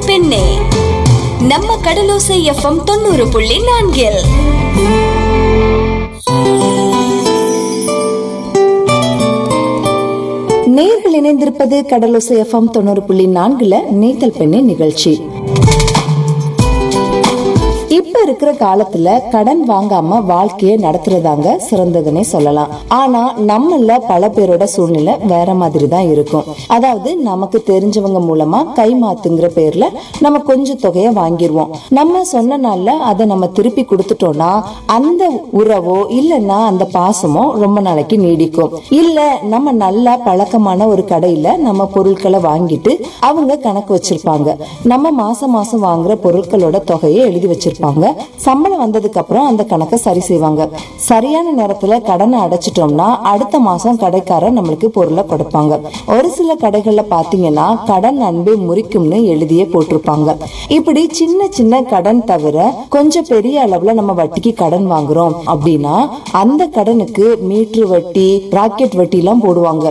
பெண்ணே நம்ம கடலோசை எஃப்எம் தொண்ணூறு புள்ளி நான்கில் நேர்கள் இணைந்திருப்பது கடலோசை எஃப்எம் தொண்ணூறு புள்ளி நான்குல நீத்தல் பெண்ணே நிகழ்ச்சி இப்ப இருக்கிற காலத்துல கடன் வாங்காம வாழ்க்கைய நடத்துறதாங்க சிறந்ததுன்னே சொல்லலாம் ஆனா நம்மள பல பேரோட சூழ்நிலை வேற மாதிரி தான் இருக்கும் அதாவது நமக்கு தெரிஞ்சவங்க மூலமா கை மாத்துங்கிற பேர்ல நம்ம கொஞ்சம் தொகையை வாங்கிருவோம் நம்ம சொன்ன நாள்ல அதை நம்ம திருப்பி கொடுத்துட்டோம்னா அந்த உறவோ இல்லைன்னா அந்த பாசமோ ரொம்ப நாளைக்கு நீடிக்கும் இல்ல நம்ம நல்லா பழக்கமான ஒரு கடையில நம்ம பொருட்களை வாங்கிட்டு அவங்க கணக்கு வச்சிருப்பாங்க நம்ம மாசம் மாசம் வாங்குற பொருட்களோட தொகையை எழுதி வச்சிருப்பாங்க சம்பளம் வந்ததுக்கு அப்புறம் அந்த கணக்கை சரி செய்வாங்க சரியான நேரத்துல கடனை அடைச்சிட்டோம்னா அடுத்த மாசம் கடைக்காரர் நம்மளுக்கு பொருளை கொடுப்பாங்க ஒரு சில கடைகள்ல பாத்தீங்கன்னா கடன் அன்பை முறிக்கும்னு எழுதியே போட்டிருப்பாங்க இப்படி சின்ன சின்ன கடன் தவிர கொஞ்சம் பெரிய அளவுல நம்ம வட்டிக்கு கடன் வாங்குறோம் அப்படின்னா அந்த கடனுக்கு மீட்டர் வட்டி ராக்கெட் வட்டி எல்லாம் போடுவாங்க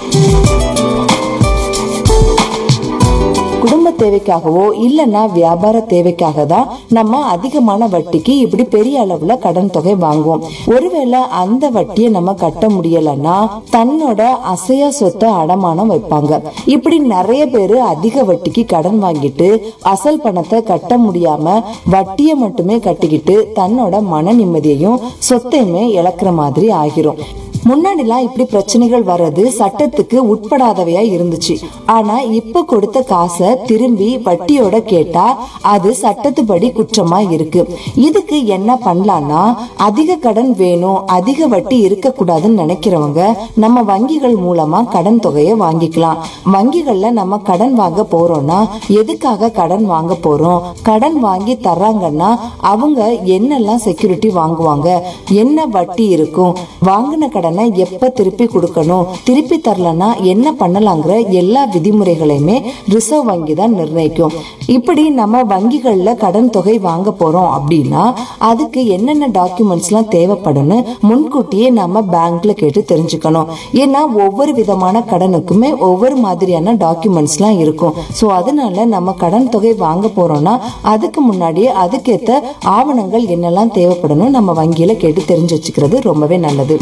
குடும்ப தேவைக்காகவோ இல்லைன்னா வியாபார தேவைக்காக தான் நம்ம அதிகமான வட்டிக்கு இப்படி பெரிய அளவுல கடன் தொகை வாங்குவோம் ஒருவேளை அந்த வட்டியை நம்ம கட்ட முடியலன்னா தன்னோட அசையா சொத்தை அடமானம் வைப்பாங்க இப்படி நிறைய பேரு அதிக வட்டிக்கு கடன் வாங்கிட்டு அசல் பணத்தை கட்ட முடியாம வட்டியை மட்டுமே கட்டிக்கிட்டு தன்னோட மன நிம்மதியையும் சொத்தையுமே இழக்கிற மாதிரி ஆகிரும் முன்னாடிலாம் இப்படி பிரச்சனைகள் வர்றது சட்டத்துக்கு உட்படாதவையா இருந்துச்சு ஆனா இப்ப கொடுத்த காசை திரும்பி வட்டியோட கேட்டா அது சட்டத்துப்படி குற்றமா இருக்கு இதுக்கு என்ன பண்ணலாம்னா அதிக கடன் வேணும் அதிக வட்டி இருக்க கூடாதுன்னு நினைக்கிறவங்க நம்ம வங்கிகள் மூலமா கடன் தொகையை வாங்கிக்கலாம் வங்கிகள்ல நம்ம கடன் வாங்க போறோம்னா எதுக்காக கடன் வாங்க போறோம் கடன் வாங்கி தர்றாங்கன்னா அவங்க என்னெல்லாம் செக்யூரிட்டி வாங்குவாங்க என்ன வட்டி இருக்கும் வாங்கின கடனை எப்ப திருப்பி கொடுக்கணும் திருப்பி தரலன்னா என்ன பண்ணலாங்கிற எல்லா விதிமுறைகளையுமே ரிசர்வ் வங்கி தான் நிர்ணயிக்கும் இப்படி நம்ம வங்கிகள்ல கடன் தொகை வாங்க போறோம் அப்படின்னா அதுக்கு என்னென்ன டாக்குமெண்ட்ஸ்லாம் தேவைப்படும்னு முன்கூட்டியே நம்ம பேங்க்ல கேட்டு தெரிஞ்சுக்கணும் ஏன்னா ஒவ்வொரு விதமான கடனுக்குமே ஒவ்வொரு மாதிரியான டாக்குமெண்ட்ஸ்லாம் இருக்கும் ஸோ அதனால நம்ம கடன் தொகை வாங்க போறோம்னா அதுக்கு முன்னாடியே அதுக்கேற்ற ஆவணங்கள் என்னெல்லாம் தேவைப்படணும் நம்ம வங்கியில கேட்டு தெரிஞ்சு வச்சுக்கிறது ரொம்பவே நல்லது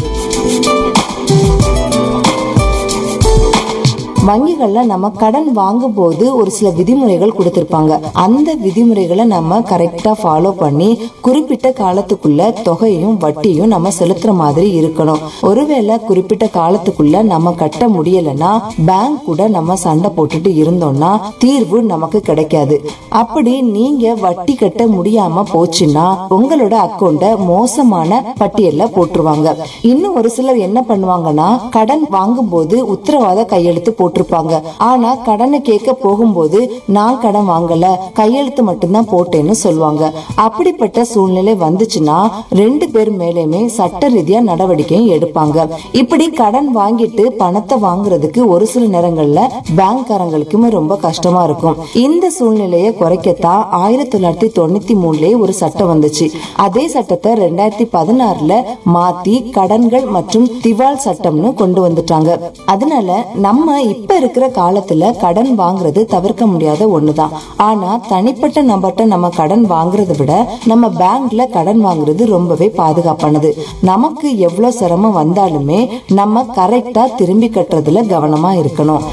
வங்கிகள்ல நம்ம கடன் வாங்கும் போது ஒரு சில விதிமுறைகள் கொடுத்திருப்பாங்க அந்த விதிமுறைகளை நம்ம கரெக்டா ஃபாலோ பண்ணி குறிப்பிட்ட காலத்துக்குள்ள தொகையும் வட்டியும் நம்ம செலுத்துற மாதிரி இருக்கணும் ஒருவேளை குறிப்பிட்ட காலத்துக்குள்ள நம்ம கட்ட முடியலன்னா பேங்க் கூட நம்ம சண்டை போட்டுட்டு இருந்தோம்னா தீர்வு நமக்கு கிடைக்காது அப்படி நீங்க வட்டி கட்ட முடியாம போச்சுன்னா உங்களோட அக்கௌண்ட மோசமான பட்டியல்ல போட்டுருவாங்க இன்னும் ஒரு சிலர் என்ன பண்ணுவாங்கன்னா கடன் வாங்கும்போது உத்தரவாத கையெழுத்து போட்டிருப்பாங்க ஆனா கடனை கேட்க போகும்போது நான் கடன் வாங்கல கையெழுத்து மட்டும்தான் போட்டேன்னு சொல்லுவாங்க அப்படிப்பட்ட சூழ்நிலை வந்துச்சுன்னா ரெண்டு பேர் மேலேயுமே சட்ட ரீதியா நடவடிக்கையும் எடுப்பாங்க இப்படி கடன் வாங்கிட்டு பணத்தை வாங்குறதுக்கு ஒரு சில நேரங்கள்ல பேங்க்காரங்களுக்குமே ரொம்ப கஷ்டமா இருக்கும் இந்த சூழ்நிலையை குறைக்கத்தான் ஆயிரத்தி தொள்ளாயிரத்தி தொண்ணூத்தி மூணுலயே ஒரு சட்டம் வந்துச்சு அதே சட்டத்தை ரெண்டாயிரத்தி பதினாறுல மாத்தி கடன்கள் மற்றும் திவால் சட்டம்னு கொண்டு வந்துட்டாங்க அதனால நம்ம இப்ப இருக்கிற காலத்துல கடன் வாங்குறது தவிர்க்க முடியாத ஒண்ணுதான் ஆனா தனிப்பட்ட நபர்கிட்ட நம்ம கடன் வாங்குறதை விட நம்ம பேங்க்ல கடன் வாங்குறது ரொம்பவே பாதுகாப்பானது நமக்கு எவ்வளவு சிரமம் வந்தாலுமே நம்ம கரெக்டா திரும்பி கட்டுறதுல கவனமா இருக்கணும்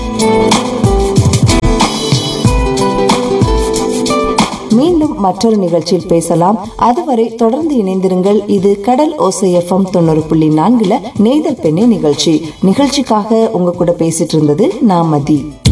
மீண்டும் மற்றொரு நிகழ்ச்சியில் பேசலாம் அதுவரை தொடர்ந்து இணைந்திருங்கள் இது கடல் ஓசை எஃப்எம் தொண்ணூறு புள்ளி நான்குல நெய்தல் பெண்ணே நிகழ்ச்சி நிகழ்ச்சிக்காக உங்க கூட பேசிட்டு இருந்தது நான் மதி